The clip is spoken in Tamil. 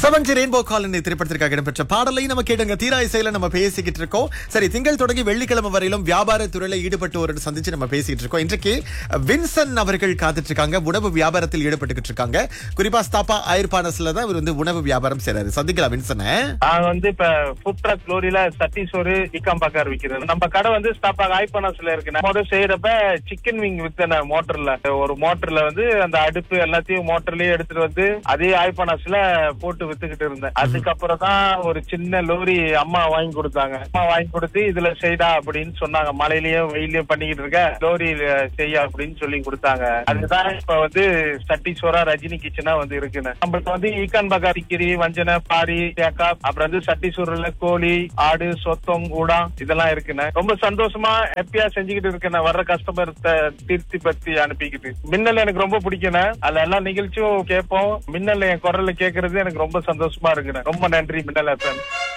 செவன்டி ரெயின்போ காலனி திரைப்படத்திற்காக இடம்பெற்ற பாடலை நம்ம கேட்டுங்க தீரா இசையில நம்ம பேசிக்கிட்டு இருக்கோம் சரி திங்கள் தொடங்கி வெள்ளிக்கிழமை வரையிலும் வியாபார துறையில ஈடுபட்டு ஒரு சந்திச்சு நம்ம பேசிட்டு இருக்கோம் இன்றைக்கு வின்சன் அவர்கள் காத்துட்டு இருக்காங்க உணவு வியாபாரத்தில் ஈடுபட்டுக்கிட்டு இருக்காங்க குறிப்பா ஸ்தாபா ஆயிர்பானஸ்ல தான் இவர் வந்து உணவு வியாபாரம் செய்றாரு சந்திக்கலாம் வின்சனை நாங்க வந்து இப்ப ஃபுட் ட்ரக் லோரியில சட்டி சோறு இக்காம்பாக்கார் விக்கிறது நம்ம கடை வந்து ஸ்டாப்பாக ஐப்பனாஸ்ல இருக்கு முதல்ல செய்யறப்ப சிக்கன் விங் வித்தன மோட்டர்ல ஒரு மோட்டர்ல வந்து அந்த அடுப்பு எல்லாத்தையும் மோட்டர்லயே எடுத்துட்டு வந்து அதே ஐப்பனாஸ்ல போட்டு வித்துக்கிட்டு இருந்தேன் அதுக்கப்புறம் தான் ஒரு சின்ன லோரி அம்மா வாங்கி கொடுத்தாங்க அம்மா வாங்கி கொடுத்து இதுல செய்டா அப்படின்னு சொன்னாங்க மழையிலயும் வெயிலையும் பண்ணிக்கிட்டு இருக்க லோரி செய்ய அப்படின்னு சொல்லி கொடுத்தாங்க அதுதான் இப்ப வந்து சட்டி சோறா ரஜினி கிச்சனா வந்து இருக்குன்னு நம்மளுக்கு வந்து ஈக்கான் பகா திக்கிரி வஞ்சனை பாரி தேக்கா அப்புறம் வந்து சட்டி சோறுல கோழி ஆடு சொத்தம் ஊடா இதெல்லாம் இருக்குண்ணே ரொம்ப சந்தோஷமா ஹாப்பியா செஞ்சுக்கிட்டு இருக்கேன் வர்ற கஸ்டமர் திருப்தி பத்தி அனுப்பிக்கிட்டு மின்னல் எனக்கு ரொம்ப பிடிக்குண்ணே அதுல எல்லா நிகழ்ச்சியும் கேட்போம் மின்னல் என் குரல்ல கேட்கறது எனக்கு ரொம்ப சந்தோஷமா இருக்குண்ணே ரொம்ப நன்றி மின்னல் எஃப்எம்